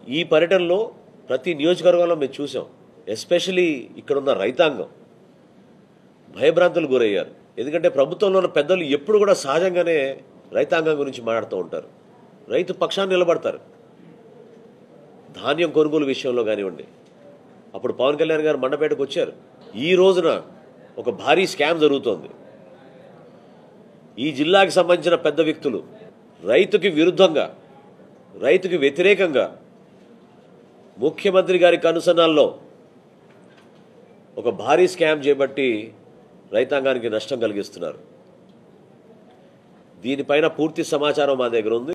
ఈ పర్యటనలో ప్రతి నియోజకవర్గంలో మేము చూసాం ఎస్పెషలీ ఇక్కడున్న రైతాంగం భయభ్రాంతులు గురయ్యారు ఎందుకంటే ప్రభుత్వంలో ఉన్న పెద్దలు ఎప్పుడు కూడా సహజంగానే రైతాంగం గురించి మాట్లాడుతూ ఉంటారు రైతు పక్షాన్ని నిలబడతారు ధాన్యం కొనుగోలు విషయంలో కానివ్వండి అప్పుడు పవన్ కళ్యాణ్ గారు మండపేటకు వచ్చారు ఈ రోజున ఒక భారీ స్కామ్ జరుగుతోంది ఈ జిల్లాకి సంబంధించిన పెద్ద వ్యక్తులు రైతుకి విరుద్ధంగా రైతుకి వ్యతిరేకంగా ముఖ్యమంత్రి గారి కనుసనాల్లో ఒక భారీ స్కామ్ చేపట్టి రైతాంగానికి నష్టం కలిగిస్తున్నారు దీనిపైన పూర్తి సమాచారం మా దగ్గర ఉంది